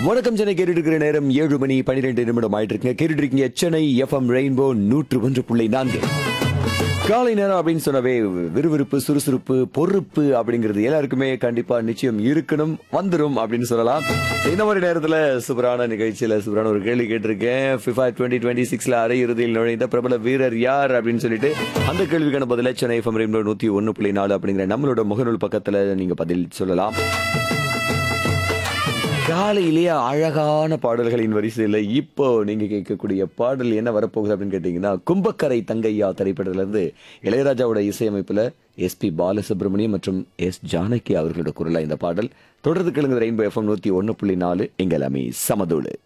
வணக்கம் சென்னை கேட்டுட்டு இருக்கிற நேரம் ஏழு மணி பன்னிரெண்டு நிமிடம் ஆயிட்டு இருக்குங்க கேட்டுட்டு இருக்கீங்க சென்னை எஃப்எம் ரெயின்போ நூற்று ஒன்று புள்ளி நான்கு காலை நேரம் அப்படின்னு சொன்னவே விறுவிறுப்பு சுறுசுறுப்பு பொறுப்பு அப்படிங்கிறது எல்லாருக்குமே கண்டிப்பா நிச்சயம் இருக்கணும் வந்துரும் அப்படின்னு சொல்லலாம் இந்த மாதிரி நேரத்துல சூப்பரான நிகழ்ச்சியில சூப்பரான ஒரு கேள்வி கேட்டிருக்கேன் ஃபிஃபா டுவெண்ட்டி டுவெண்ட்டி சிக்ஸ்ல அரையிறுதியில் நுழைந்த பிரபல வீரர் யார் அப்படின்னு சொல்லிட்டு அந்த கேள்விக்கான பதில சென்னை எஃப்எம் ரெயின்போ நூத்தி ஒன்னு புள்ளி நாலு அப்படிங்கிற நம்மளோட முகநூல் பக்கத்துல நீங்க பதில் சொல்லலாம் காலையிலேயே அழகான பாடல்களின் வரிசையில் இப்போ நீங்க கேட்கக்கூடிய பாடல் என்ன வரப்போகுது அப்படின்னு கேட்டீங்கன்னா கும்பக்கரை தங்கையா திரைப்படத்துல இருந்து இளையராஜாவோட இசையமைப்புல எஸ்பி பாலசுப்ரமணியம் மற்றும் எஸ் ஜானகி அவர்களோட குரலா இந்த பாடல் தொடர்ந்து கிழங்கு ரெயின்போ எஃப்எம் நூத்தி ஒன்னு புள்ளி நாலு எங்கள் அமி சமதோடு